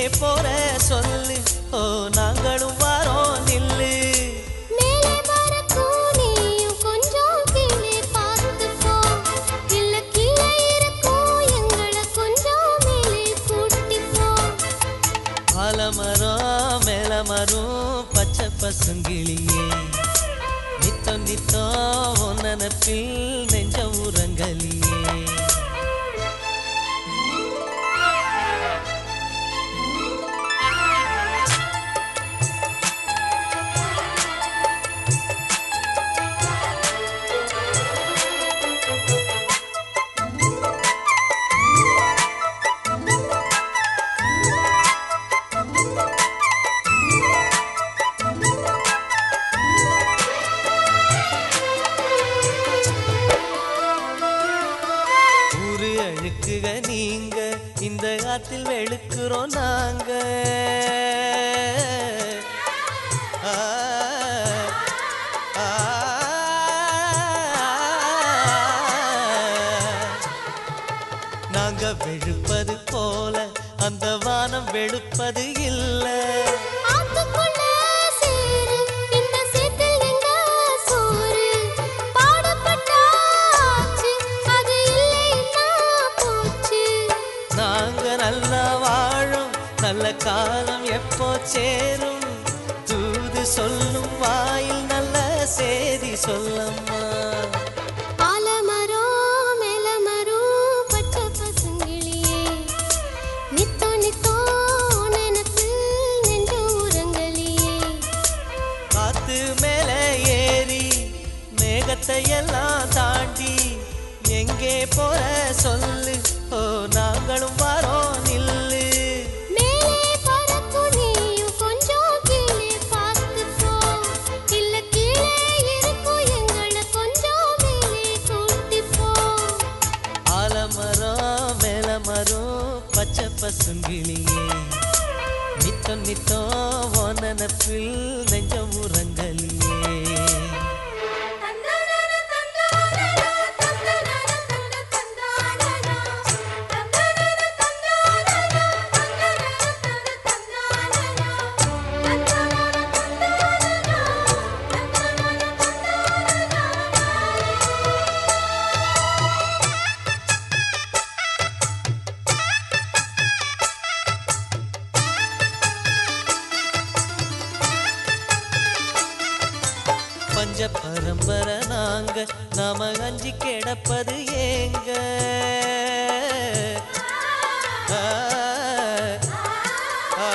போற சொல்லு ஓ நாங்களும் வாரோம் நில்லு மேலே பறக்கும் நீயும் கொஞ்சம் கீழே பார்த்து போ இல்ல கீழே இருக்கும் எங்களை கொஞ்சம் மேலே கூட்டி போ ஆலமரம் மேலமரம் பச்சை பசுங்கிளியே நித்தம் நித்தம் உன் நினப்பில் நெஞ்ச உரங்கலியே ஊரு அழுக்குக நீங்க இந்த ஆத்தில் வெளுக்கிறோம் நாங்க ஆ, ஆ, நாங்க வெளுப்பது போல அந்த வானம் வெளுப்பது இல்லை ஆத்துக்குள்ள சேரு இந்த சேத்தில் எங்க சோறு பாடுபட்டாச்சு அது இல்லைன்னா போச்சு நாங்க நல்லா வாழும் நல்ல காலம் எப்போ சேரும் தூது சொல்லும் வாயில் நல்ல செய்தி சொல்லம்மா ஆலமரம் மேலமரம் பச்சை பசுங்கிளியே நித்தோ நித்தோ நினப்பில் நெஞ்சு உரங்கலியே காத்து மேல ஏறி மேகத்தை எல்லாம் தாண்டி எங்கே போற சொல்லு ஓ நாங்களும் வரோம் நில்லு மேலே பறக்கும் நீயும் கொஞ்சம் கீழே பார்த்து போ இல்ல கீழே இருக்கும் எங்களை கொஞ்சம் மேலே கூட்டி போ ஆலமரம் மேலமரம் பச்சை பசுங்கிளியே நித்தம் நித்தம் உன் நினப்பில் நெஞ்சம் உரங்கலியே பஞ்ச பரம்பரை நாங்க நாம அஞ்சி கிடப்பது ஏங்க ஆ, ஆ,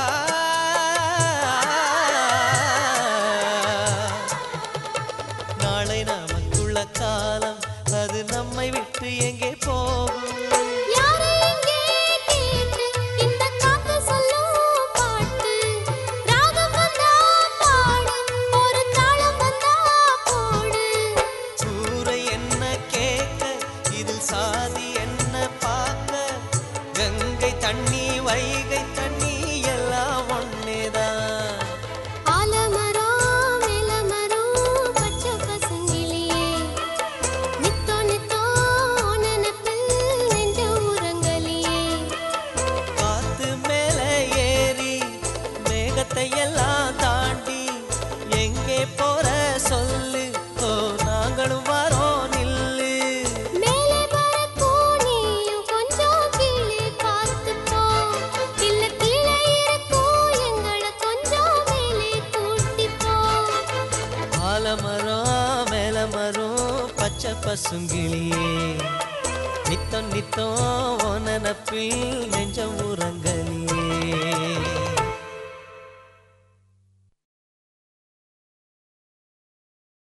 நாளை நமக்குள்ள காலம் அது நம்மை விட்டு எங்கே போகும் யாரை இங்கே கேட்டு இந்த காத்து சொல்லும் பாட்டு ராகம் வந்தா பாடு ஒரு தாளம் வந்தா போடு கூரை என்ன கேட்க இதில் சாதி என்ன பார்க்க கங்கை தண்ணி வைகை தண்ணி எல்லாம் ஒன்னேதான் ஆலமரம் மேலமரம் பச்சை பசுங்கிளியே நித்தோ நித்தோ நினப்பில் நெஞ்ச உரங்கலியே காத்து மேல ஏறி மேகத்தை எல்லாம் தாண்டி எங்கே போற சொல்லு ஓ நாங்களும் வரோம் நில்லு மேலே பறக்கும் நீயும் கொஞ்சம் கீழே பார்த்து போ இல்ல கீழே இருக்கும் எங்களை கொஞ்சம் மேலே கூட்டி போ ஆலமரம் மேலமரம் பச்சை பசுங்கிளியே நித்தம் நித்தம் உன் நினப்பில் நெஞ்சம் உரங்கலியே